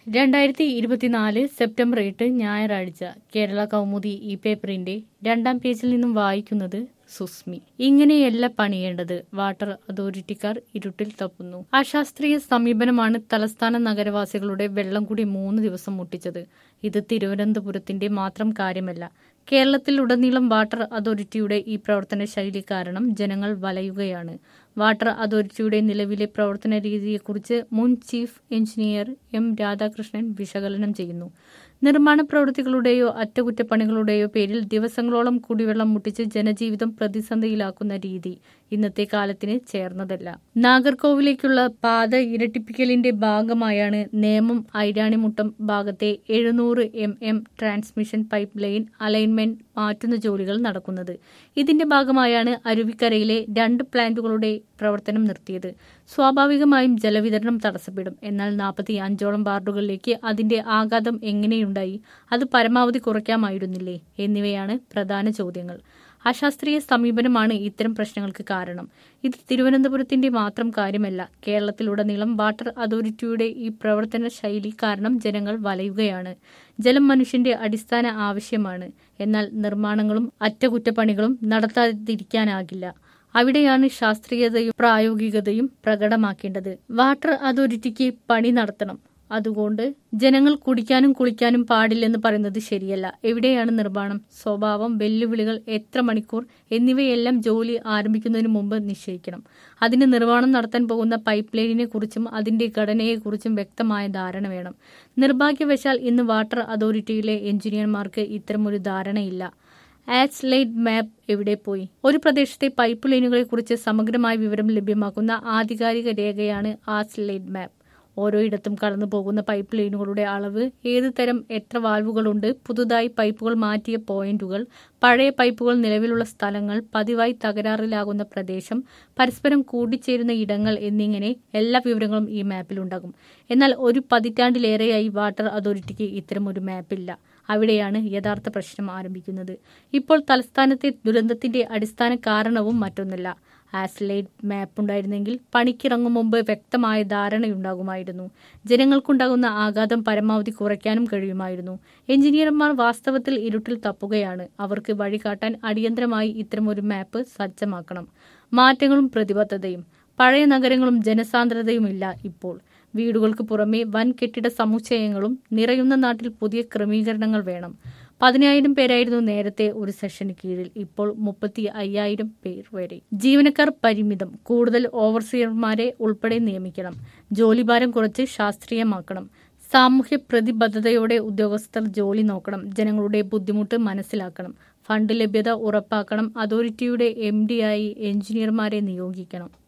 രണ്ടായിരത്തി ഇരുപത്തിനാല് സെപ്റ്റംബർ എട്ട് ഞായറാഴ്ച കേരള കൗമുദി ഈ പേപ്പറിന്റെ രണ്ടാം പേജിൽ നിന്നും വായിക്കുന്നത് സുസ്മി ഇങ്ങനെയല്ല പണിയേണ്ടത് വാട്ടർ അതോറിറ്റിക്കാർ ഇരുട്ടിൽ തപ്പുന്നു അശാസ്ത്രീയ സമീപനമാണ് തലസ്ഥാന നഗരവാസികളുടെ വെള്ളം കൂടി മൂന്ന് ദിവസം മുട്ടിച്ചത് ഇത് തിരുവനന്തപുരത്തിന്റെ മാത്രം കാര്യമല്ല കേരളത്തിലുടനീളം വാട്ടർ അതോറിറ്റിയുടെ ഈ പ്രവർത്തന ശൈലി കാരണം ജനങ്ങൾ വലയുകയാണ് വാട്ടർ അതോറിറ്റിയുടെ നിലവിലെ പ്രവർത്തന രീതിയെക്കുറിച്ച് മുൻ ചീഫ് എഞ്ചിനീയർ എം രാധാകൃഷ്ണൻ വിശകലനം ചെയ്യുന്നു നിർമ്മാണ പ്രവൃത്തികളുടെയോ അറ്റകുറ്റപ്പണികളുടെയോ പേരിൽ ദിവസങ്ങളോളം കുടിവെള്ളം മുട്ടിച്ച് ജനജീവിതം പ്രതിസന്ധിയിലാക്കുന്ന രീതി ഇന്നത്തെ കാലത്തിന് ചേർന്നതല്ല നാഗർകോവിലേക്കുള്ള പാത ഇരട്ടിപ്പിക്കലിന്റെ ഭാഗമായാണ് നേമം ഐരാണിമുട്ടം ഭാഗത്തെ എഴുന്നൂറ് M M transmission pipe line alignment മാറ്റുന്ന ജോലികൾ നടക്കുന്നത് ഇതിന്റെ ഭാഗമായാണ് അരുവിക്കരയിലെ രണ്ട് പ്ലാന്റുകളുടെ പ്രവർത്തനം നിർത്തിയത് സ്വാഭാവികമായും ജലവിതരണം തടസ്സപ്പെടും എന്നാൽ നാൽപ്പത്തി അഞ്ചോളം വാർഡുകളിലേക്ക് അതിന്റെ ആഘാതം എങ്ങനെയുണ്ടായി അത് പരമാവധി കുറയ്ക്കാമായിരുന്നില്ലേ എന്നിവയാണ് പ്രധാന ചോദ്യങ്ങൾ അശാസ്ത്രീയ സമീപനമാണ് ഇത്തരം പ്രശ്നങ്ങൾക്ക് കാരണം ഇത് തിരുവനന്തപുരത്തിന്റെ മാത്രം കാര്യമല്ല കേരളത്തിലുടനീളം വാട്ടർ അതോറിറ്റിയുടെ ഈ പ്രവർത്തന ശൈലി കാരണം ജനങ്ങൾ വലയുകയാണ് ജലം മനുഷ്യന്റെ അടിസ്ഥാന ആവശ്യമാണ് എന്നാൽ നിർമ്മാണങ്ങളും അറ്റകുറ്റപ്പണികളും നടത്താതിരിക്കാനാകില്ല അവിടെയാണ് ശാസ്ത്രീയതയും പ്രായോഗികതയും പ്രകടമാക്കേണ്ടത് വാട്ടർ അതോറിറ്റിക്ക് പണി നടത്തണം അതുകൊണ്ട് ജനങ്ങൾ കുടിക്കാനും കുളിക്കാനും പാടില്ലെന്ന് പറയുന്നത് ശരിയല്ല എവിടെയാണ് നിർമ്മാണം സ്വഭാവം വെല്ലുവിളികൾ എത്ര മണിക്കൂർ എന്നിവയെല്ലാം ജോലി ആരംഭിക്കുന്നതിന് മുമ്പ് നിശ്ചയിക്കണം അതിന് നിർമ്മാണം നടത്താൻ പോകുന്ന പൈപ്പ് ലൈനിനെ കുറിച്ചും അതിന്റെ ഘടനയെക്കുറിച്ചും വ്യക്തമായ ധാരണ വേണം നിർഭാഗ്യവശാൽ ഇന്ന് വാട്ടർ അതോറിറ്റിയിലെ എഞ്ചിനീയർമാർക്ക് ഇത്തരമൊരു ധാരണയില്ല ആറ്റ്സ് ലൈറ്റ് മാപ്പ് എവിടെ പോയി ഒരു പ്രദേശത്തെ പൈപ്പ് ലൈനുകളെ കുറിച്ച് സമഗ്രമായ വിവരം ലഭ്യമാക്കുന്ന ആധികാരിക രേഖയാണ് ആറ്റ്സ് ലൈറ്റ് മാപ്പ് ഓരോയിടത്തും കടന്നു പോകുന്ന പൈപ്പ് ലൈനുകളുടെ അളവ് ഏത് തരം എത്ര വാൽവുകളുണ്ട് പുതുതായി പൈപ്പുകൾ മാറ്റിയ പോയിന്റുകൾ പഴയ പൈപ്പുകൾ നിലവിലുള്ള സ്ഥലങ്ങൾ പതിവായി തകരാറിലാകുന്ന പ്രദേശം പരസ്പരം കൂടിച്ചേരുന്ന ഇടങ്ങൾ എന്നിങ്ങനെ എല്ലാ വിവരങ്ങളും ഈ മാപ്പിലുണ്ടാകും എന്നാൽ ഒരു പതിറ്റാണ്ടിലേറെയായി വാട്ടർ അതോറിറ്റിക്ക് ഇത്തരം ഒരു മാപ്പില്ല അവിടെയാണ് യഥാർത്ഥ പ്രശ്നം ആരംഭിക്കുന്നത് ഇപ്പോൾ തലസ്ഥാനത്തെ ദുരന്തത്തിന്റെ അടിസ്ഥാന കാരണവും മറ്റൊന്നല്ല ആസ്ലൈറ്റ് മാപ്പ് ഉണ്ടായിരുന്നെങ്കിൽ പണിക്കിറങ്ങും മുമ്പ് വ്യക്തമായ ധാരണയുണ്ടാകുമായിരുന്നു ജനങ്ങൾക്കുണ്ടാകുന്ന ആഘാതം പരമാവധി കുറയ്ക്കാനും കഴിയുമായിരുന്നു എഞ്ചിനീയർമാർ വാസ്തവത്തിൽ ഇരുട്ടിൽ തപ്പുകയാണ് അവർക്ക് വഴികാട്ടാൻ അടിയന്തരമായി ഇത്തരമൊരു മാപ്പ് സജ്ജമാക്കണം മാറ്റങ്ങളും പ്രതിബദ്ധതയും പഴയ നഗരങ്ങളും ജനസാന്ദ്രതയുമില്ല ഇപ്പോൾ വീടുകൾക്ക് പുറമെ വൻ കെട്ടിട സമുച്ചയങ്ങളും നിറയുന്ന നാട്ടിൽ പുതിയ ക്രമീകരണങ്ങൾ വേണം പതിനായിരം പേരായിരുന്നു നേരത്തെ ഒരു സെഷന് കീഴിൽ ഇപ്പോൾ മുപ്പത്തി അയ്യായിരം പേർ വരെ ജീവനക്കാർ പരിമിതം കൂടുതൽ ഓവർസിയർമാരെ ഉൾപ്പെടെ നിയമിക്കണം ജോലിഭാരം കുറച്ച് ശാസ്ത്രീയമാക്കണം സാമൂഹ്യ പ്രതിബദ്ധതയോടെ ഉദ്യോഗസ്ഥർ ജോലി നോക്കണം ജനങ്ങളുടെ ബുദ്ധിമുട്ട് മനസ്സിലാക്കണം ഫണ്ട് ലഭ്യത ഉറപ്പാക്കണം അതോറിറ്റിയുടെ എം ആയി എഞ്ചിനീയർമാരെ നിയോഗിക്കണം